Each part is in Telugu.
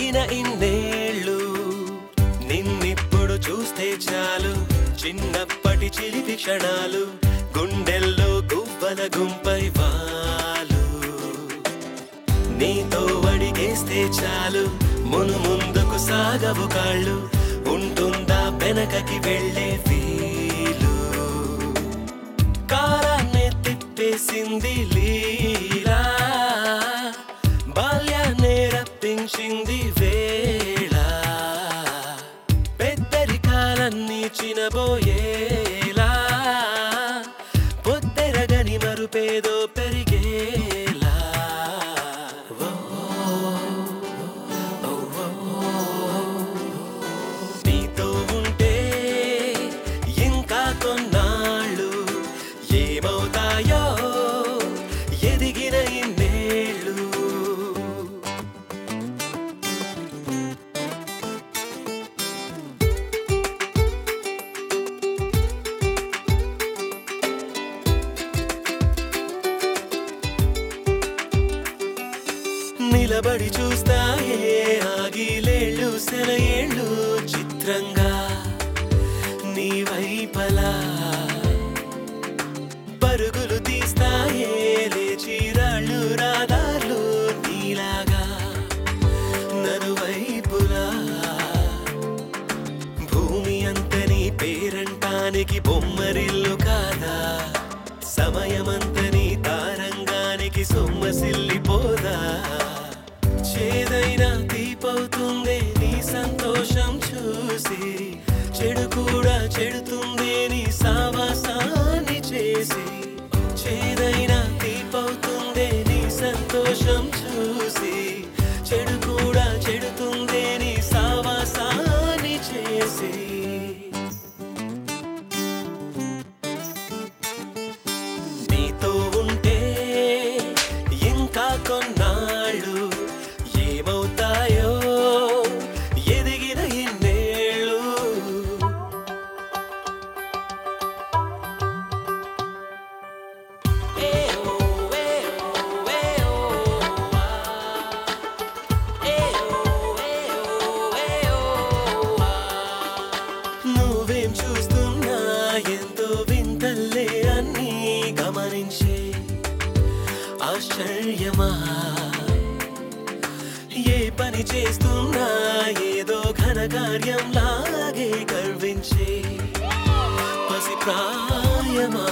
ఎదిగిన ఇన్నేళ్ళు నిన్నిప్పుడు చూస్తే చాలు చిన్నప్పటి చిలిపి క్షణాలు గుండెల్లో గువ్వల గుంపై వాలు నీతో అడిగేస్తే చాలు మును ముందుకు సాగవు కాళ్ళు ఉంటుందా వెనకకి వెళ్ళే వీలు కాలాన్ని తిప్పేసింది లీలా బాల్యాన్ని రప్పించింది వేళ పెద్దరికాలన్నీ చినబోయేలా పొద్దెరగని మరుపేదో పెరిగేలా ఓ, ఓ, ఓ, నీతో ఉంటే ఇంకా కొన్నాళ్ళు ఏమవుతాయో ఎదిగిన ఇన్నేళ్ళు నిలబడి చూస్తాయే ఆగిలేళ్ళు సెలయేళ్ళు చిత్రంగా నీ వైపలా పరుగులు తీస్తాయే లేచి రాళ్ళు రాదార్లు నీలాగా నలువైపులా భూమి అంతని పేరంటానికి బొమ్మరిల్లు కాదా సమయమంతని తారంగానికి సొమ్మసిల్లిపోదా చేదైనా తీపవుతుందే నీ సంతోషం చూసి చెడు కూడా చెడుతుందే నీ సావాసాన్ని చేసి చేదైనా తీపవుతుందే నీ సంతోషం చూసి చెడు కూడా చెడుతుందే నీ సావాసాన్ని చేసి నీతో ఉంటే ఇంకా కొన్నాళ్ళు ఏమవుతాయో ఎదిగిన ఇన్నేళ్ళు నువ్వేం చూస్తున్నా ఎంతో వింతల్లే అన్నీ గమనించే ఆశ్చర్యమా ఏ పని చేస్తున్నా ఏదో ఘనకార్యం లాగే గర్వించే పసి ప్రాయమా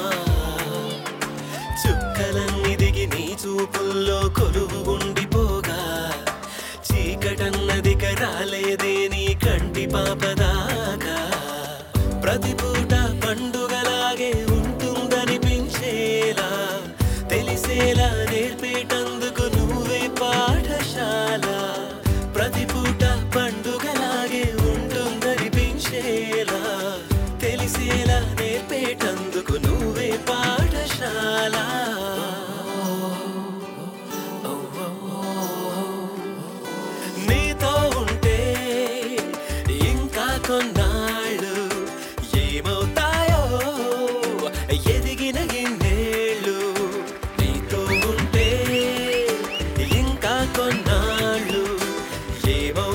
చుక్కలన్నీ దిగి నీ చూపుల్లో కొలువు ఉండిపోగా చీకటన్నది రాలేదే నీ కంటి పాపదాకా ప్రతి పూట పండుగలాగే ఉంటుందనిపించేలా తెలిసేలా నేర్పేటందుకు నువ్వే పాఠశాల ప్రతి పూట పండుగలాగే ఉంటుందనిపించేలా తెలిసేలా నేర్పేటందుకు నువ్వే పాఠశాల నీతో ఉంటే ఇంకా కొన్నాళ్ళు ఏమవుతాయో ఎదిగిన ఇన్నేళ్ళు నీతో ఉంటే ఇంకా కొన్నాళ్ళు ఏమవుతాయో